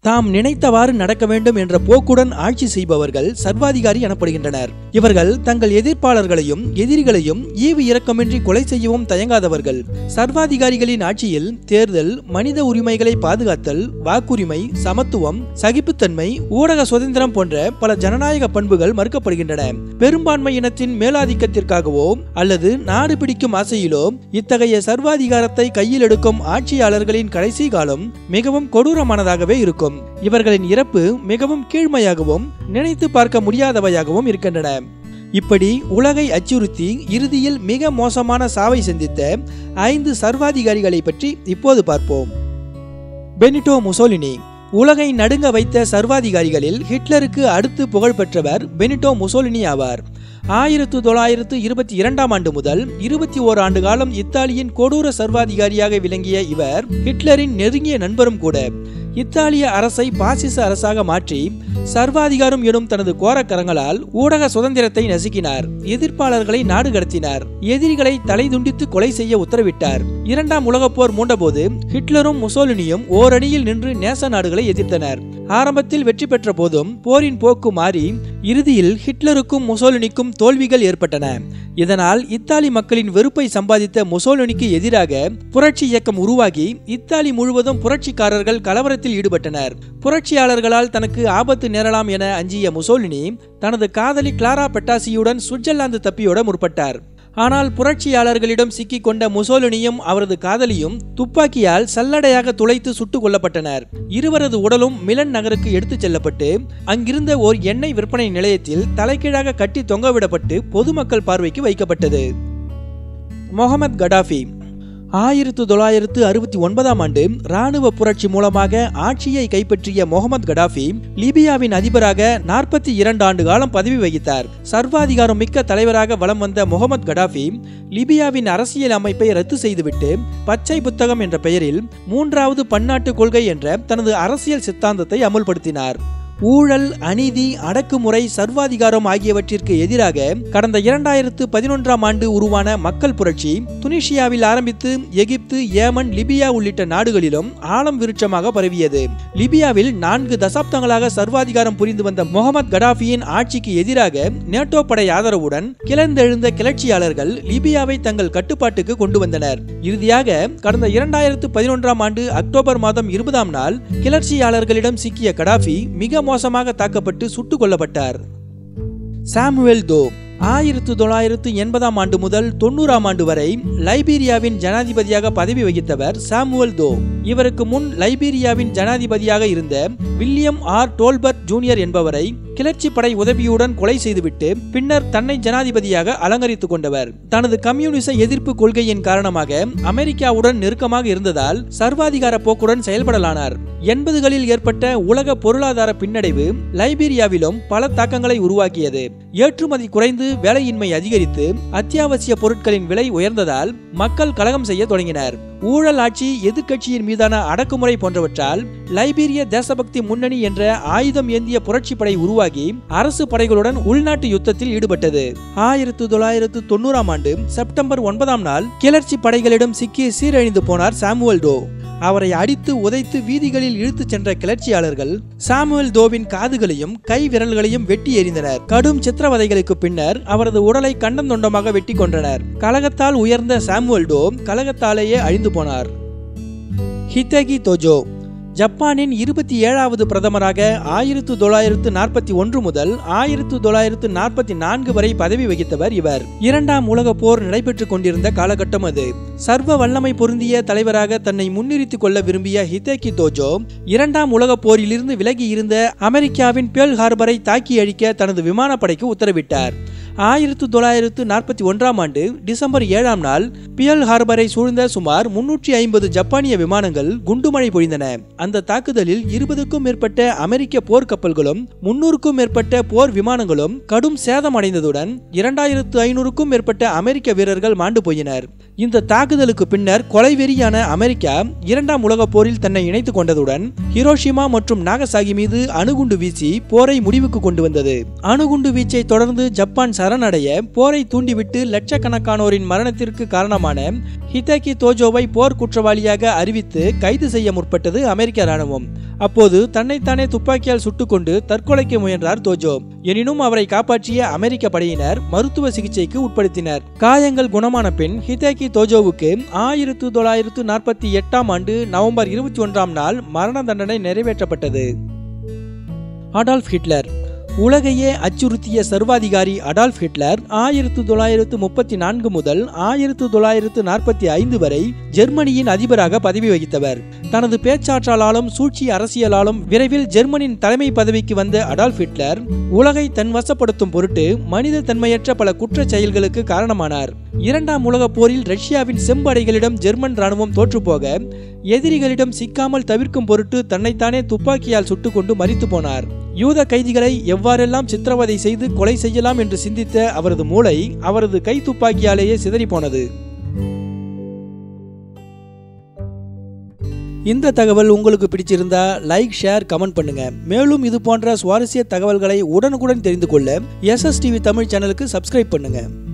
தாம் நினைத்தவாறு நடக்க வேண்டும் என்ற போக்குடன் ஆட்சி செய்பவர்கள் சர்வாதிகாரி எனப்படுகின்றனர் இவர்கள் தங்கள் எதிர்ப்பாளர்களையும் எதிரிகளையும் ஈவு இரக்கமின்றி கொலை செய்யவும் தயங்காதவர்கள் சர்வாதிகாரிகளின் ஆட்சியில் தேர்தல் மனித உரிமைகளை பாதுகாத்தல் வாக்குரிமை சமத்துவம் சகிப்புத்தன்மை ஊடக சுதந்திரம் போன்ற பல ஜனநாயக பண்புகள் மறுக்கப்படுகின்றன பெரும்பான்மை இனத்தின் மேலாதிக்கத்திற்காகவோ அல்லது நாடு பிடிக்கும் ஆசையிலோ இத்தகைய சர்வாதிகாரத்தை கையில் எடுக்கும் ஆட்சியாளர்களின் கடைசி காலம் மிகவும் கொடூரமானதாகவே இருக்கும் இவர்களின் இறப்பு மிகவும் கீழ்மையாகவும் நினைத்து பார்க்க முடியாதவையாகவும் இருக்கின்றன இப்படி உலகை அச்சுறுத்தி இறுதியில் மிக மோசமான சாவை சந்தித்த ஐந்து சர்வாதிகாரிகளை பற்றி இப்போது பார்ப்போம் பெனிட்டோ முசோலினி உலகை நடுங்க வைத்த சர்வாதிகாரிகளில் ஹிட்லருக்கு அடுத்து புகழ்பெற்றவர் பெனிட்டோ முசோலினி ஆவார் ஆயிரத்து தொள்ளாயிரத்து இருபத்தி இரண்டாம் ஆண்டு முதல் இருபத்தி ஓர் ஆண்டு காலம் இத்தாலியின் கொடூர சர்வாதிகாரியாக விளங்கிய இவர் ஹிட்லரின் நெருங்கிய நண்பரும் கூட இத்தாலிய அரசை பாசிச அரசாக மாற்றி சர்வாதிகாரம் எனும் தனது கோரக்கரங்களால் ஊடக சுதந்திரத்தை நசுக்கினார் எதிர்ப்பாளர்களை நாடு கடத்தினார் எதிரிகளை தலை துண்டித்து கொலை செய்ய உத்தரவிட்டார் இரண்டாம் உலகப் போர் மூண்டபோது ஹிட்லரும் முசோலினியும் ஓரணியில் நின்று நேச நாடுகளை எதிர்த்தனர் ஆரம்பத்தில் வெற்றி பெற்ற போதும் போரின் போக்கு மாறி இறுதியில் ஹிட்லருக்கும் முசோலினிக்கும் தோல்விகள் ஏற்பட்டன இதனால் இத்தாலி மக்களின் வெறுப்பை சம்பாதித்த முசோலினிக்கு எதிராக புரட்சி இயக்கம் உருவாகி இத்தாலி முழுவதும் புரட்சிக்காரர்கள் கலவரத்தில் ஈடுபட்டனர் புரட்சியாளர்களால் தனக்கு ஆபத்து நேரலாம் என அஞ்சிய முசோலினி தனது காதலி கிளாரா பெட்டாசியுடன் சுவிட்சர்லாந்து தப்பியோட முற்பட்டார் ஆனால் புரட்சியாளர்களிடம் சிக்கிக் கொண்ட முசோலினியும் அவரது காதலியும் துப்பாக்கியால் சல்லடையாக துளைத்து சுட்டுக் கொல்லப்பட்டனர் இருவரது உடலும் மிலன் நகருக்கு எடுத்துச் செல்லப்பட்டு அங்கிருந்த ஓர் எண்ணெய் விற்பனை நிலையத்தில் தலைகீழாக கட்டி தொங்கவிடப்பட்டு பொதுமக்கள் பார்வைக்கு வைக்கப்பட்டது முகமது கடாஃபி ஆயிரத்து தொள்ளாயிரத்து அறுபத்தி ஒன்பதாம் ஆண்டு ராணுவ புரட்சி மூலமாக ஆட்சியை கைப்பற்றிய முகமது கடாஃபி லிபியாவின் அதிபராக நாற்பத்தி இரண்டு ஆண்டு காலம் பதவி வகித்தார் சர்வாதிகாரம் மிக்க தலைவராக வலம் வந்த முகமது கடாஃபி லிபியாவின் அரசியல் அமைப்பை ரத்து செய்துவிட்டு பச்சை புத்தகம் என்ற பெயரில் மூன்றாவது பன்னாட்டு கொள்கை என்ற தனது அரசியல் சித்தாந்தத்தை அமுல்படுத்தினார் ஊழல் அநீதி அடக்குமுறை சர்வாதிகாரம் ஆகியவற்றிற்கு எதிராக கடந்த இரண்டாயிரத்து பதினொன்றாம் ஆண்டு உருவான மக்கள் புரட்சி துனிஷியாவில் ஆரம்பித்து எகிப்து ஏமன் லிபியா உள்ளிட்ட நாடுகளிலும் ஆழம் விருட்சமாக பரவியது லிபியாவில் நான்கு தசாப்தங்களாக சர்வாதிகாரம் புரிந்து வந்த முகமது கடாஃபியின் ஆட்சிக்கு எதிராக நேட்டோ படை ஆதரவுடன் கிளர்ந்தெழுந்த கிளர்ச்சியாளர்கள் லிபியாவை தங்கள் கட்டுப்பாட்டுக்கு கொண்டு வந்தனர் இறுதியாக கடந்த இரண்டாயிரத்து பதினொன்றாம் ஆண்டு அக்டோபர் மாதம் இருபதாம் நாள் கிளர்ச்சியாளர்களிடம் சிக்கிய கடாஃபி மிக மோசமாக தாக்கப்பட்டு சுட்டுக் கொல்லப்பட்டார் சாமுவேல் தோ ஆயிரத்து தொள்ளாயிரத்து எண்பதாம் ஆண்டு முதல் தொண்ணூறாம் ஆண்டு வரை லைபீரியாவின் ஜனாதிபதியாக பதவி வகித்தவர் சாமுவல் தோ இவருக்கு முன் லைபீரியாவின் ஜனாதிபதியாக இருந்த வில்லியம் ஆர் டோல்பர்ட் ஜூனியர் என்பவரை கிளர்ச்சி படை உதவியுடன் கொலை செய்துவிட்டு பின்னர் தன்னை ஜனாதிபதியாக அலங்கரித்துக் கொண்டவர் தனது கம்யூனிச எதிர்ப்பு கொள்கையின் காரணமாக அமெரிக்காவுடன் நெருக்கமாக இருந்ததால் சர்வாதிகார போக்குடன் செயல்படலானார் எண்பதுகளில் ஏற்பட்ட உலக பொருளாதார பின்னடைவு லைபீரியாவிலும் பல தாக்கங்களை உருவாக்கியது ஏற்றுமதி குறைந்து வேலையின்மை அதிகரித்து அத்தியாவசிய பொருட்களின் விலை உயர்ந்ததால் மக்கள் கலகம் செய்ய தொடங்கினர் ஊழல் ஆட்சி எதிர்க்கட்சியின் மீதான அடக்குமுறை போன்றவற்றால் லைபீரிய தேசபக்தி முன்னணி என்ற ஆயுதம் ஏந்திய புரட்சி படை உருவாகி அரசு படைகளுடன் உள்நாட்டு யுத்தத்தில் ஈடுபட்டது ஆயிரத்து தொள்ளாயிரத்து தொண்ணூறாம் ஆண்டு செப்டம்பர் ஒன்பதாம் நாள் கிளர்ச்சி படைகளிடம் சிக்கி சீரழிந்து போனார் சாமுவல் டோ அவரை அடித்து உதைத்து வீதிகளில் இழுத்துச் சென்ற கிளர்ச்சியாளர்கள் சாமுவேல் தோவின் காதுகளையும் கை விரல்களையும் வெட்டி எறிந்தனர் கடும் சித்திரவதைகளுக்கு பின்னர் அவரது உடலை கண்டந்தொண்டமாக வெட்டி கொன்றனர் கலகத்தால் உயர்ந்த சாமுவேல் டோ கலகத்தாலேயே அழிந்து போனார் ஹிதகி தோஜோ ஜப்பானின் இருபத்தி ஏழாவது பிரதமராக ஆயிரத்து தொள்ளாயிரத்து நாற்பத்தி ஒன்று முதல் ஆயிரத்து தொள்ளாயிரத்து நாற்பத்தி நான்கு வரை பதவி வகித்தவர் இவர் இரண்டாம் உலக போர் நடைபெற்றுக் கொண்டிருந்த காலகட்டம் அது சர்வ வல்லமை பொருந்திய தலைவராக தன்னை முன்னிறுத்திக் கொள்ள விரும்பிய ஹிதேகி தோஜோ இரண்டாம் உலக போரிலிருந்து விலகி இருந்த அமெரிக்காவின் பேர்ல் ஹார்பரை தாக்கி அழிக்க தனது விமானப்படைக்கு உத்தரவிட்டார் ஆயிரத்து தொள்ளாயிரத்து நாற்பத்தி ஒன்றாம் ஆண்டு டிசம்பர் ஏழாம் நாள் பியல் ஹார்பரை சூழ்ந்த சுமார் முன்னூற்றி ஐம்பது ஜப்பானிய விமானங்கள் குண்டுமழை பொழிந்தன அந்த தாக்குதலில் இருபதுக்கும் மேற்பட்ட அமெரிக்க போர் கப்பல்களும் முன்னூறுக்கும் மேற்பட்ட போர் விமானங்களும் கடும் சேதமடைந்ததுடன் இரண்டாயிரத்து ஐநூறுக்கும் மேற்பட்ட அமெரிக்க வீரர்கள் மாண்டு போயினர் இந்த தாக்குதலுக்கு பின்னர் கொலைவெறியான அமெரிக்கா இரண்டாம் உலகப் போரில் தன்னை இணைத்துக் கொண்டதுடன் ஹிரோஷிமா மற்றும் நாகசாகி மீது அணுகுண்டு வீசி போரை முடிவுக்கு கொண்டு வந்தது அணுகுண்டு வீச்சை தொடர்ந்து ஜப்பான் சரணடைய போரை தூண்டிவிட்டு லட்சக்கணக்கானோரின் மரணத்திற்கு காரணமான ஹிதகி தோஜோவை போர் குற்றவாளியாக அறிவித்து கைது செய்ய முற்பட்டது அமெரிக்க ராணுவம் அப்போது தன்னைத்தானே துப்பாக்கியால் சுட்டுக்கொண்டு தற்கொலைக்கு முயன்றார் தோஜோ எனினும் அவரை காப்பாற்றிய அமெரிக்க படையினர் மருத்துவ சிகிச்சைக்கு உட்படுத்தினர் காயங்கள் குணமான பின் ஹிதேகி தோஜோவுக்கு ஆயிரத்து தொள்ளாயிரத்து நாற்பத்தி எட்டாம் ஆண்டு நவம்பர் இருபத்தி ஒன்றாம் நாள் மரண தண்டனை நிறைவேற்றப்பட்டது அடால்ஃப் ஹிட்லர் உலகையே அச்சுறுத்திய சர்வாதிகாரி அடால்ஃப் ஹிட்லர் ஆயிரத்து தொள்ளாயிரத்து முப்பத்தி நான்கு முதல் ஆயிரத்து தொள்ளாயிரத்து நாற்பத்தி ஐந்து வரை ஜெர்மனியின் அதிபராக பதவி வகித்தவர் தனது பேச்சாற்றலாலும் சூழ்ச்சி அரசியலாலும் விரைவில் ஜெர்மனியின் தலைமை பதவிக்கு வந்த அடால்ஃப் ஹிட்லர் உலகை தன் வசப்படுத்தும் பொருட்டு மனித தன்மையற்ற பல குற்றச் செயல்களுக்கு காரணமானார் இரண்டாம் உலகப் போரில் ரஷ்யாவின் செம்படைகளிடம் ஜெர்மன் ராணுவம் தோற்றுப்போக எதிரிகளிடம் சிக்காமல் தவிர்க்கும் பொருட்டு தன்னைத்தானே துப்பாக்கியால் சுட்டுக்கொண்டு மரித்து போனார் யூத கைதிகளை எவ்வாறெல்லாம் சித்திரவதை செய்து கொலை செய்யலாம் என்று சிந்தித்த அவரது மூளை அவரது கை துப்பாக்கியாலேயே சிதறி போனது இந்த தகவல் உங்களுக்கு பிடிச்சிருந்தா லைக் ஷேர் கமெண்ட் பண்ணுங்க மேலும் இது போன்ற சுவாரஸ்ய தகவல்களை உடனுக்குடன் தெரிந்து கொள்ள எஸ்எஸ் டிவி தமிழ் சேனலுக்கு சப்ஸ்கிரைப் பண்ணுங்க